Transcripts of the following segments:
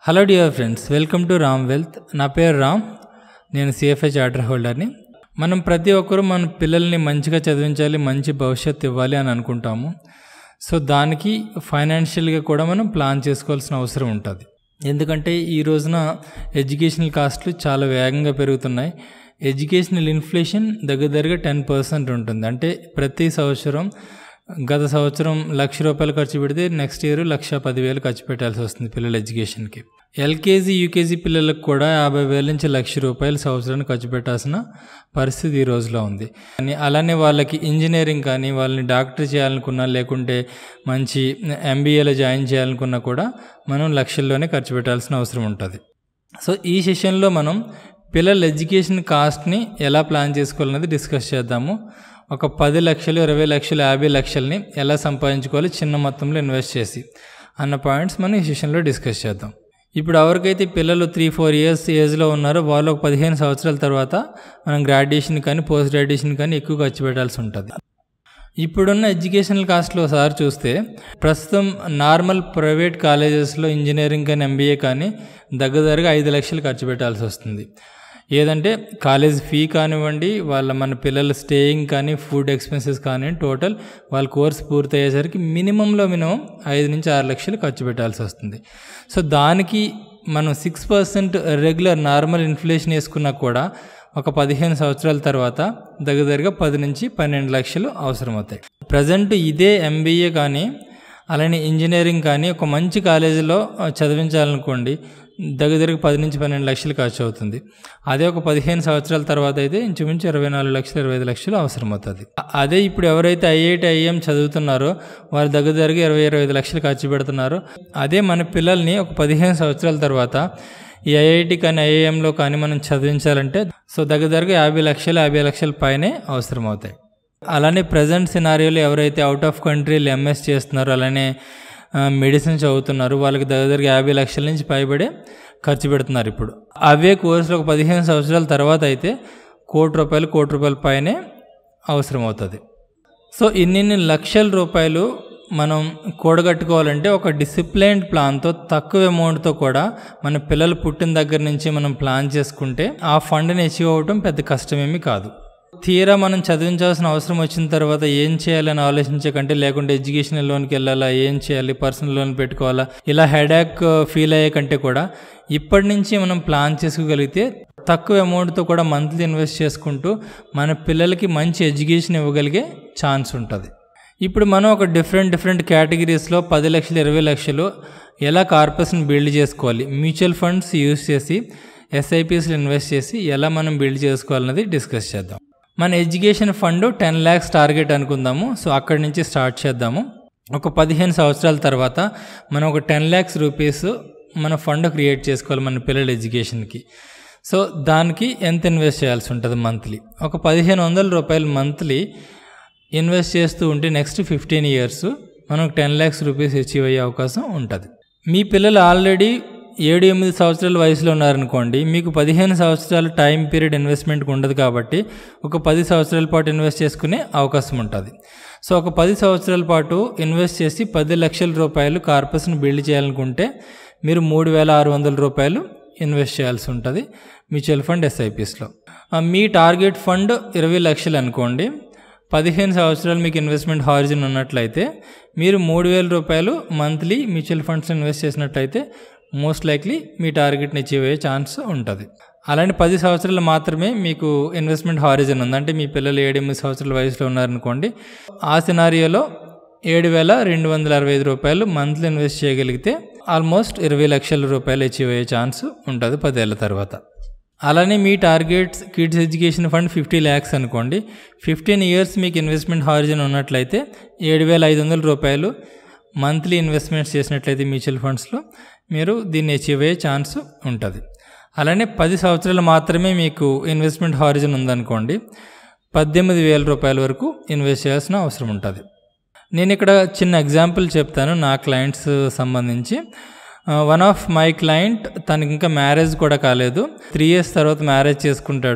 hello dear friends welcome to Ram wealth నా పేరు రామ్ నేను సిఎఫ్ఐ చార్టర్ హోల్డర్ని మనం ప్రతి ఒక్కరూ మన పిల్లల్ని మంచిగా చదివించాలి మంచి భవిష్యత్తు ఇవ్వాలి అని అనుకుంటాము సో దానికి ఫైనాన్షియల్గా కూడా మనం ప్లాన్ చేసుకోవాల్సిన అవసరం ఉంటుంది ఎందుకంటే ఈ రోజున ఎడ్యుకేషనల్ కాస్ట్లు చాలా వేగంగా పెరుగుతున్నాయి ఎడ్యుకేషనల్ ఇన్ఫ్లేషన్ దగ్గర దగ్గరగా టెన్ పర్సెంట్ ఉంటుంది అంటే ప్రతి సంవత్సరం గత సంవత్సరం లక్ష రూపాయలు ఖర్చు పెడితే నెక్స్ట్ ఇయర్ లక్ష పదివేలు ఖర్చు పెట్టాల్సి వస్తుంది పిల్లల ఎడ్యుకేషన్కి ఎల్కేజీ యూకేజీ పిల్లలకు కూడా యాభై వేల నుంచి లక్ష రూపాయలు సంవత్సరానికి ఖర్చు పెట్టాల్సిన పరిస్థితి ఈ రోజులో ఉంది కానీ అలానే వాళ్ళకి ఇంజనీరింగ్ కానీ వాళ్ళని డాక్టర్ చేయాలనుకున్నా లేకుంటే మంచి ఎంబీఏలో జాయిన్ చేయాలనుకున్నా కూడా మనం లక్షల్లోనే ఖర్చు పెట్టాల్సిన అవసరం ఉంటుంది సో ఈ సెషన్లో మనం పిల్లల ఎడ్యుకేషన్ కాస్ట్ని ఎలా ప్లాన్ చేసుకోవాలనేది డిస్కస్ చేద్దాము ఒక పది లక్షలు ఇరవై లక్షలు యాభై లక్షల్ని ఎలా సంపాదించుకోవాలి చిన్న మొత్తంలో ఇన్వెస్ట్ చేసి అన్న పాయింట్స్ మనం ఈ సెషన్లో డిస్కస్ చేద్దాం ఇప్పుడు ఎవరికైతే పిల్లలు త్రీ ఫోర్ ఇయర్స్ ఏజ్లో ఉన్నారో వాళ్ళు ఒక పదిహేను సంవత్సరాల తర్వాత మనం గ్రాడ్యుయేషన్ కానీ పోస్ట్ గ్రాడ్యుయేషన్ కానీ ఎక్కువ ఖర్చు పెట్టాల్సి ఉంటుంది ఇప్పుడున్న ఎడ్యుకేషనల్ కాస్ట్లో ఒకసారి చూస్తే ప్రస్తుతం నార్మల్ ప్రైవేట్ కాలేజెస్లో ఇంజనీరింగ్ కానీ ఎంబీఏ కానీ దగ్గర దగ్గరగా ఐదు లక్షలు ఖర్చు పెట్టాల్సి వస్తుంది ఏదంటే కాలేజ్ ఫీ కానివ్వండి వాళ్ళ మన పిల్లల స్టేయింగ్ కానీ ఫుడ్ ఎక్స్పెన్సెస్ కానీ టోటల్ వాళ్ళ కోర్స్ పూర్తయ్యేసరికి మినిమంలో మినిమం ఐదు నుంచి ఆరు లక్షలు ఖర్చు పెట్టాల్సి వస్తుంది సో దానికి మనం six percent regular normal inflation వేసుకున్నా కూడా ఒక పదిహేను సంవత్సరాల తర్వాత దగ్గర దగ్గరగా పది నుంచి పన్నెండు లక్షలు అవసరమవుతాయి ప్రజెంట్ ఇదే ఎంబీఏ కానీ అలానే ఇంజనీరింగ్ కానీ ఒక మంచి కాలేజీలో చదివించాలనుకోండి దగ్గర దగ్గర పది నుంచి పన్నెండు లక్షలు ఖర్చు అవుతుంది అదే ఒక పదిహేను సంవత్సరాల తర్వాత అయితే ఇంచుమించు ఇరవై నాలుగు లక్షలు ఇరవై ఐదు లక్షలు అవసరం అవుతుంది అదే ఇప్పుడు ఎవరైతే ఐఐటి ఐఎం చదువుతున్నారో వారి దగ్గర దగ్గర ఇరవై ఇరవై ఐదు లక్షలు ఖర్చు పెడుతున్నారో అదే మన పిల్లల్ని ఒక పదిహేను సంవత్సరాల తర్వాత ఈ ఐఐటి కానీ ఐఐఎంలో కానీ మనం చదివించాలంటే సో దగ్గర దగ్గర యాభై లక్షలు యాభై లక్షల పైనే అవసరం అవుతాయి అలానే ప్రజెంట్ సినారియోలో ఎవరైతే అవుట్ ఆఫ్ కంట్రీలు ఎంఎస్ చేస్తున్నారో అలానే మెడిసిన్ చదువుతున్నారు వాళ్ళకి దగ్గర దగ్గర యాభై లక్షల నుంచి పైబడే ఖర్చు పెడుతున్నారు ఇప్పుడు అవే కోర్సులు ఒక పదిహేను సంవత్సరాల తర్వాత అయితే కోటి రూపాయలు కోటి రూపాయల పైనే అవసరం అవుతుంది సో ఇన్నిన్ని లక్షల రూపాయలు మనం కూడగట్టుకోవాలంటే ఒక డిసిప్లైన్డ్ ప్లాన్తో తక్కువ అమౌంట్తో కూడా మన పిల్లలు పుట్టిన దగ్గర నుంచి మనం ప్లాన్ చేసుకుంటే ఆ ఫండ్ని అచీవ్ అవ్వటం పెద్ద కష్టమేమీ కాదు తీరా మనం చదివించాల్సిన అవసరం వచ్చిన తర్వాత ఏం చేయాలని ఆలోచించే కంటే లేకుంటే ఎడ్యుకేషనల్ లోన్కి వెళ్ళాలా ఏం చేయాలి పర్సనల్ లోన్ పెట్టుకోవాలా ఇలా హెడాక్ ఫీల్ అయ్యే కంటే కూడా ఇప్పటి నుంచి మనం ప్లాన్ చేసుకోగలిగితే తక్కువ అమౌంట్తో కూడా మంత్లీ ఇన్వెస్ట్ చేసుకుంటూ మన పిల్లలకి మంచి ఎడ్యుకేషన్ ఇవ్వగలిగే ఛాన్స్ ఉంటుంది ఇప్పుడు మనం ఒక డిఫరెంట్ డిఫరెంట్ కేటగిరీస్లో పది లక్షలు ఇరవై లక్షలు ఎలా కార్పొరేషన్ బిల్డ్ చేసుకోవాలి మ్యూచువల్ ఫండ్స్ యూస్ చేసి ఎస్ఐపిఎస్లో ఇన్వెస్ట్ చేసి ఎలా మనం బిల్డ్ చేసుకోవాలన్నది డిస్కస్ చేద్దాం మన education fund ten lakhs target అనుకుందాము సో అక్కడి నుంచి స్టార్ట్ చేద్దాము ఒక పదిహేను సంవత్సరాల తర్వాత మనం ఒక టెన్ ల్యాక్స్ రూపీస్ మన ఫండ్ క్రియేట్ చేసుకోవాలి మన పిల్లల ఎడ్యుకేషన్కి సో దానికి ఎంత ఇన్వెస్ట్ చేయాల్సి ఉంటుంది మంత్లీ ఒక పదిహేను వందల రూపాయలు మంత్లీ ఇన్వెస్ట్ చేస్తూ ఉంటే నెక్స్ట్ ఫిఫ్టీన్ ఇయర్స్ మనకు టెన్ ల్యాక్స్ రూపీస్ అచీవ్ అయ్యే అవకాశం ఉంటుంది మీ పిల్లలు ఆల్రెడీ ఏడు ఎనిమిది సంవత్సరాల వయసులో ఉన్నారనుకోండి మీకు పదిహేను సంవత్సరాల టైం పీరియడ్ ఇన్వెస్ట్మెంట్కి ఉండదు కాబట్టి ఒక పది సంవత్సరాల పాటు ఇన్వెస్ట్ చేసుకునే అవకాశం ఉంటుంది సో ఒక పది సంవత్సరాల పాటు ఇన్వెస్ట్ చేసి పది లక్షల రూపాయలు కార్పొరేషన్ బిల్డ్ చేయాలనుకుంటే మీరు మూడు వేల ఆరు వందల రూపాయలు ఇన్వెస్ట్ చేయాల్సి ఉంటుంది మ్యూచువల్ ఫండ్ ఎస్ఐపిస్లో మీ టార్గెట్ ఫండ్ ఇరవై లక్షలు అనుకోండి పదిహేను సంవత్సరాలు మీకు ఇన్వెస్ట్మెంట్ హారిజన్ ఉన్నట్లయితే మీరు మూడు వేల రూపాయలు మంత్లీ మ్యూచువల్ ఫండ్స్ ఇన్వెస్ట్ చేసినట్లయితే మోస్ట్ లైక్లీ మీ టార్గెట్ని అచీవ్ అయ్యే ఛాన్స్ ఉంటుంది అలాంటి పది సంవత్సరాలు మాత్రమే మీకు ఇన్వెస్ట్మెంట్ హారిజన్ ఉంది అంటే మీ పిల్లలు ఏడెనిమిది సంవత్సరాల వయసులో ఉన్నారనుకోండి ఆ సినారియోలో ఏడు వేల రెండు వందల అరవై ఐదు రూపాయలు మంత్లీ ఇన్వెస్ట్ చేయగలిగితే ఆల్మోస్ట్ ఇరవై లక్షల రూపాయలు అచీవ్ అయ్యే ఛాన్స్ ఉంటుంది పదేళ్ల తర్వాత అలానే మీ targets kids education fund fifty lakhs అనుకోండి ఫిఫ్టీన్ ఇయర్స్ మీకు ఇన్వెస్ట్మెంట్ హారిజన్ ఉన్నట్లయితే ఏడు వేల ఐదు వందల రూపాయలు మంత్లీ ఇన్వెస్ట్మెంట్స్ చేసినట్లయితే మ్యూచువల్ ఫండ్స్లో మీరు దీన్ని అచీవ్ అయ్యే ఛాన్స్ ఉంటుంది అలానే పది సంవత్సరాలు మాత్రమే మీకు ఇన్వెస్ట్మెంట్ హారిజన్ ఉందనుకోండి పద్దెనిమిది వేల రూపాయల వరకు ఇన్వెస్ట్ చేయాల్సిన అవసరం ఉంటుంది నేను ఇక్కడ చిన్న ఎగ్జాంపుల్ చెప్తాను నా క్లయింట్స్ సంబంధించి వన్ ఆఫ్ మై క్లయింట్ తనకి ఇంకా మ్యారేజ్ కూడా కాలేదు త్రీ ఇయర్స్ తర్వాత మ్యారేజ్ చేసుకుంటాడు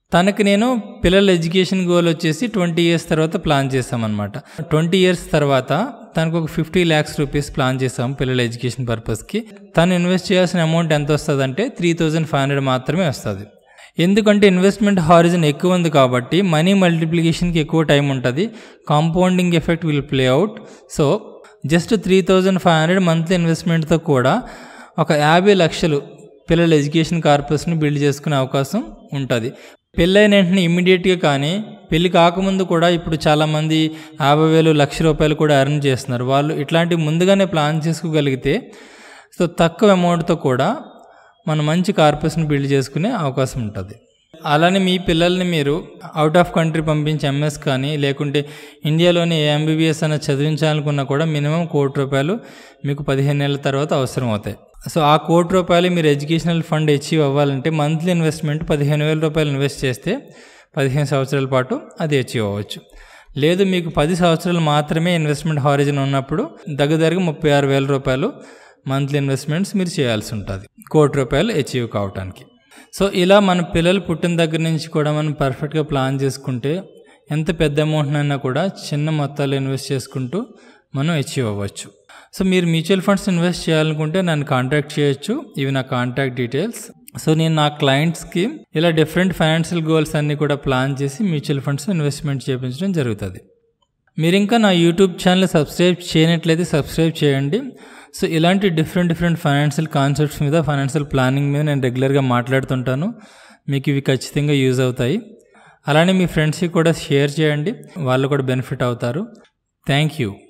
తనకి నేను పిల్లల ఎడ్యుకేషన్ గోల్ వచ్చేసి ట్వంటీ ఇయర్స్ తర్వాత ప్లాన్ చేసామన్నమాట ట్వంటీ ఇయర్స్ తర్వాత తనకు ఒక ఫిఫ్టీ ల్యాక్స్ రూపీస్ ప్లాన్ చేసాము పిల్లల ఎడ్యుకేషన్ పర్పస్కి తను ఇన్వెస్ట్ చేయాల్సిన అమౌంట్ ఎంత వస్తుంది అంటే త్రీ థౌజండ్ ఫైవ్ హండ్రెడ్ మాత్రమే వస్తుంది ఎందుకంటే ఇన్వెస్ట్మెంట్ హారిజన్ ఎక్కువ ఉంది కాబట్టి మనీ మల్టిప్లికేషన్కి ఎక్కువ టైం ఉంటుంది compounding effect will play out so just three thousand five hundred monthly ఇన్వెస్ట్మెంట్తో కూడా ఒక యాభై లక్షలు పిల్లల ఎడ్యుకేషన్ కార్పస్ని బిల్డ్ చేసుకునే అవకాశం ఉంటుంది పెళ్ళైన వెంటనే ఇమ్మీడియట్గా కానీ పెళ్ళి కాకముందు కూడా ఇప్పుడు చాలామంది యాభై వేలు లక్ష రూపాయలు కూడా ఎర్న్ చేస్తున్నారు వాళ్ళు ఇట్లాంటివి ముందుగానే ప్లాన్ చేసుకోగలిగితే సో తక్కువ అమౌంట్తో కూడా మనం మంచి కార్పస్ని బిల్డ్ చేసుకునే అవకాశం ఉంటుంది అలానే మీ పిల్లల్ని మీరు అవుట్ ఆఫ్ కంట్రీ పంపించి ఎంఎస్ కానీ లేకుంటే ఇండియాలోని ఏ ఎంబీబీఎస్ అన్న చదివించాలనుకున్నా కూడా మినిమం కోటి రూపాయలు మీకు పదిహేను నెలల తర్వాత అవసరం అవుతాయి సో ఆ కోటి రూపాయలు మీరు ఎడ్యుకేషనల్ ఫండ్ అచీవ్ అవ్వాలంటే మంత్లీ ఇన్వెస్ట్మెంట్ పదిహేను వేల రూపాయలు ఇన్వెస్ట్ చేస్తే పదిహేను సంవత్సరాల పాటు అది అచీవ్ అవ్వచ్చు లేదు మీకు పది సంవత్సరాలు మాత్రమే ఇన్వెస్ట్మెంట్ హారిజన్ ఉన్నప్పుడు దగ్గర ముప్పై ఆరు వేల రూపాయలు మంత్లీ ఇన్వెస్ట్మెంట్స్ మీరు చేయాల్సి ఉంటుంది కోటి రూపాయలు అచీవ్ కావడానికి సో ఇలా మన పిల్లలు పుట్టిన దగ్గర నుంచి కూడా మనం పర్ఫెక్ట్గా ప్లాన్ చేసుకుంటే ఎంత పెద్ద అమౌంట్ అయినా కూడా చిన్న మొత్తాలు ఇన్వెస్ట్ చేసుకుంటూ మనం అచీవ్ అవ్వచ్చు సో మీరు మ్యూచువల్ ఫండ్స్ ఇన్వెస్ట్ చేయాలనుకుంటే నన్ను కాంటాక్ట్ చేయొచ్చు ఇవి నా కాంటాక్ట్ డీటెయిల్స్ సో నేను నా క్లయింట్స్కి ఇలా డిఫరెంట్ ఫైనాన్షియల్ గోల్స్ అన్నీ కూడా ప్లాన్ చేసి మ్యూచువల్ ఫండ్స్ ఇన్వెస్ట్మెంట్ చేయించడం జరుగుతుంది మీరు ఇంకా నా యూట్యూబ్ ఛానల్ సబ్స్క్రైబ్ చేయనట్లయితే సబ్స్క్రైబ్ చేయండి సో ఇలాంటి డిఫరెంట్ డిఫరెంట్ ఫైనాన్షియల్ కాన్సెప్ట్స్ మీద ఫైనాన్షియల్ ప్లానింగ్ మీద నేను రెగ్యులర్గా మాట్లాడుతుంటాను మీకు ఇవి ఖచ్చితంగా యూజ్ అవుతాయి అలానే మీ ఫ్రెండ్స్కి కూడా షేర్ చేయండి వాళ్ళు కూడా బెనిఫిట్ అవుతారు థ్యాంక్ యూ